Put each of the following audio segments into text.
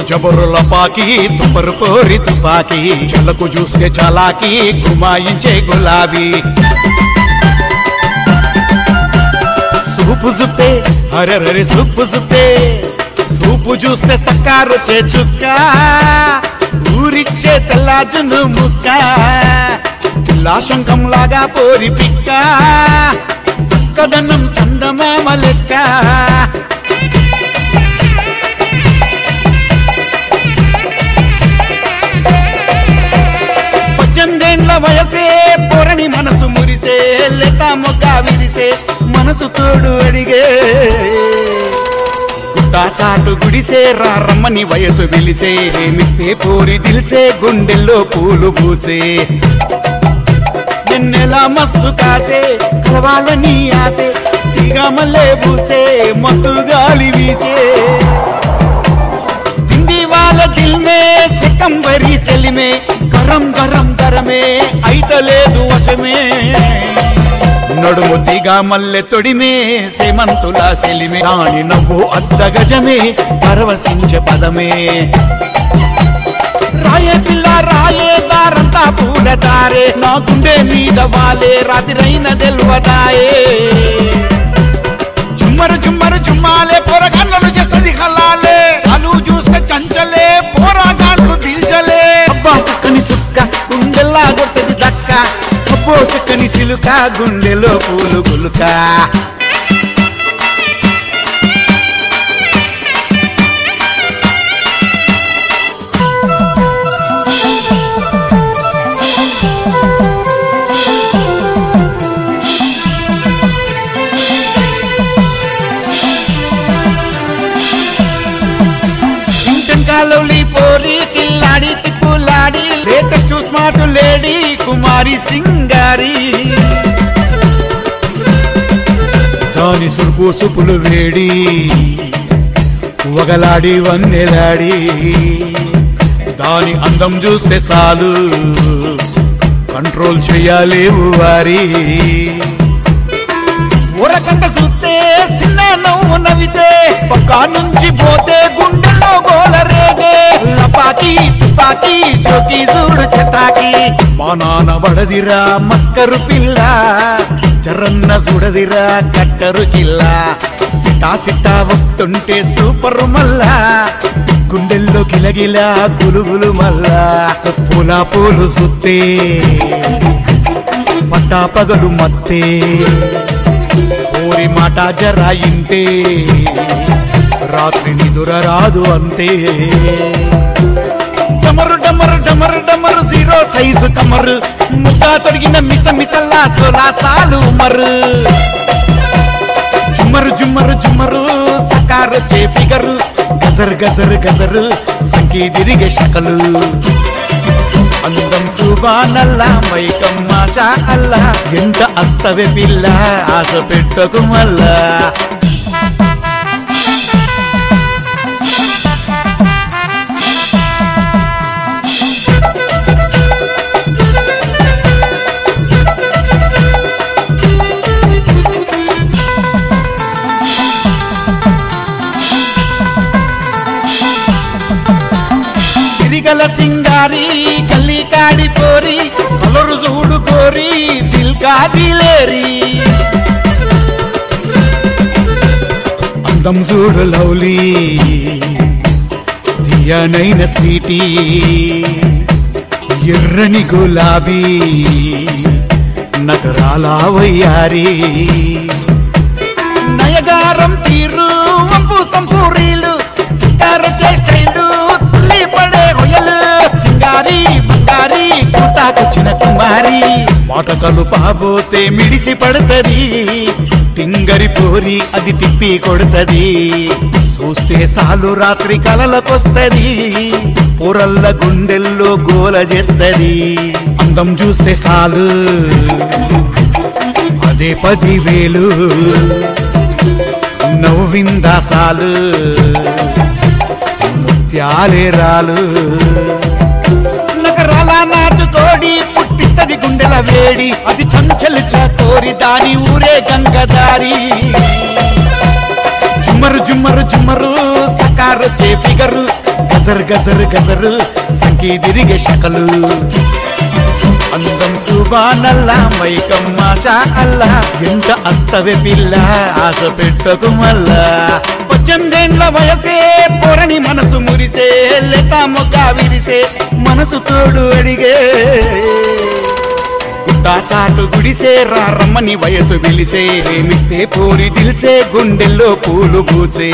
జబరుల పాకి తుపరు పోరి తుపాకి చెలకు చూస్తే చలాకి గుమాయించే గులాబీ సూపు జుత్తే అరెరరి సూపు జుత్తే సూపు చూస్తే సక్కారు చే చుక్క ఊరిచ్చే తెల్లాజును ముక్క లాశంకం లాగా పోరి పిక్క సక్కదనం సందమామ లెక్క పద్దెనిమిదేండ్ల వయసే పొరని మనసు మురిసే లేత మొక్క విరిసే మనసు తోడు అడిగే గుట్టాసాటు గుడిసే రా రమ్మని వయసు వెలిసే ప్రేమిస్తే పోరి దిల్సే గుండెల్లో పూలు పూసే నిన్నెలా మస్తు కాసే కలవాలని ఆసే చిగమల్లే పూసే మత్తు గాలి వీచే హిందీ వాళ్ళ దిల్ మే సికంబరి సెలిమే గరం గరం గరమే అయితలేదు వశమే నడుము తీగా మల్లె తొడిమే సేమంతుల సెలిమే దాని నవ్వు అద్ద గజమే పరవశించే పదమే రాయే పిల్ల రాయే దారంతా పూల దారే నా గుండె మీద వాలే రాత్రైన తెల్వదాయే జుమ్మరు జుమ్మరు జుమ్మాలే పొరగన్నలు చేస్తుంది హల్లాలే అలు చూస్తే చంచలే పోరాగాళ్ళు దిల్చలే అబ్బా సుక్కని సుక్క గుండెల్లా కొట్టది దక్క అబ్బో సుక్కని సిలుక గుండెలో పూలు గులుక ఇంటంకాలోలి పోరి కిల్లాడి తిప్పులాడి లేటెస్ట్ స్మార్ట్ లేడీ కుమారి సింగారి దాని సురుపు సుపులు వేడి వగలాడి వన్నెలాడి దాని అందం చూస్తే చాలు కంట్రోల్ చెయ్యాలేవు వారి ఊరకంట చూస్తే చిన్న నవ్వు నవ్వితే పక్క నుంచి పోతే గుండెల్లో గోల రేగే లపాకి తుపాకి జోకి చూడు చటాకి మా నాన్న బడదిరా మస్కరు పిల్ల చరన్న చూడదిరా కట్టరు కిల్ల సిటా సిటా వస్తుంటే సూపర్ మల్లా గుండెల్లో గిలగిలా గులుగులు మల్లా పూల పూలు సుత్తే పట్టా పగలు మత్తే ఊరి మాట జరా ఇంటే రాత్రి నిదుర రాదు అంతే డమరు డమరు డమరు డమరు జీరో సైజు కమరు ముద్దా తొడిగిన మిస మిసల్లా సోలా సాలు మరు జుమ్మరు జుమ్మరు జుమ్మరు సకారు చే ఫిగరు గజర్ గజర్ గజరు సంకీదిరిగే షకలు అందం సుబానల్లా మైకం మాషా అల్లా ఎంత అత్తవే పిల్ల ఆశ పెట్టకు మల్లా సిరిగల సింగారి కల్లి కాడి పోరి కలరు చూడు కోరి దిల్ కాదిలేరి అందం చూడు లౌలీ తీయనైన స్వీటీ ఎర్రని గులాబీ నగరాల వయ్యారి నయగారం తీరు వంపు సంపూరీలు సితారు చేష్టైలు తుల్లి పడే హొయలు సింగారి బంగారి కూతాకొచ్చిన కుమారి మాట కలుపాబోతే మిడిసి పడుతది టింగరి పోరి అది తిప్పి కొడుతది చూస్తే సాలు రాత్రి కలలకొస్తది పొరల్ల గుండెల్లో గోల జెత్తది అందం చూస్తే సాలు అదే పదివేలు నవ్విందా సాలు ముత్యాలే రాలు నగరాల నాటుకోడి పుట్టిస్తది గుండెల వేడి అది చంచలు కోరి దాని ఊరే గంగదారి జుమ్మరు జుమ్మరు జుమ్మరు సకారు చే ఫిగరు గజ గజర్ గజర్ గజరు సంకీదిరిగే శకలు అందం సుబానల్లా మైకం మాషా అల్లా ఎంత అత్తవే పిల్ల ఆశ పెట్టకు మల్లా పద్దెనిమిదేండ్ల వయసే పొరని మనసు మురిసే లేత మొగ్గ విరిసే మనసు తోడు అడిగే గుట్టాసాటు గుడిసే రా రమ్మని వయసు వెలిసే ప్రేమిస్తే పోరి దిల్సే గుండెల్లో పూలు పూసే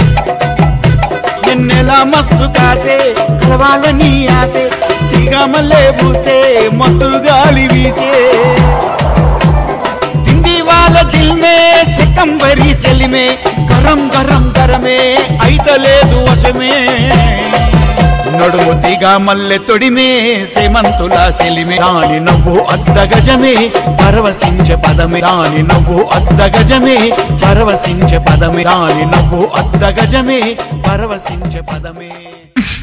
ఎన్నెలా మస్తు కాసే కలవాలని ఆసే చిగమల్లే పూసే మత్తు గాలి వీచే దిండి వాళ్ళ దిల్మే సికంబరి సెలిమే గరం గరం గరమే అయితలేదు వశమే నడుము తిగా మల్లె తొడిమే సేమంతుల సెలిమే దాని నవ్వు అద్ద గజమే పరవశించే పదమే దాని నవ్వు అద్ద గజమే పరవశించే పదమే దాని నవ్వు అద్ద గజమే పరవశించే పదమే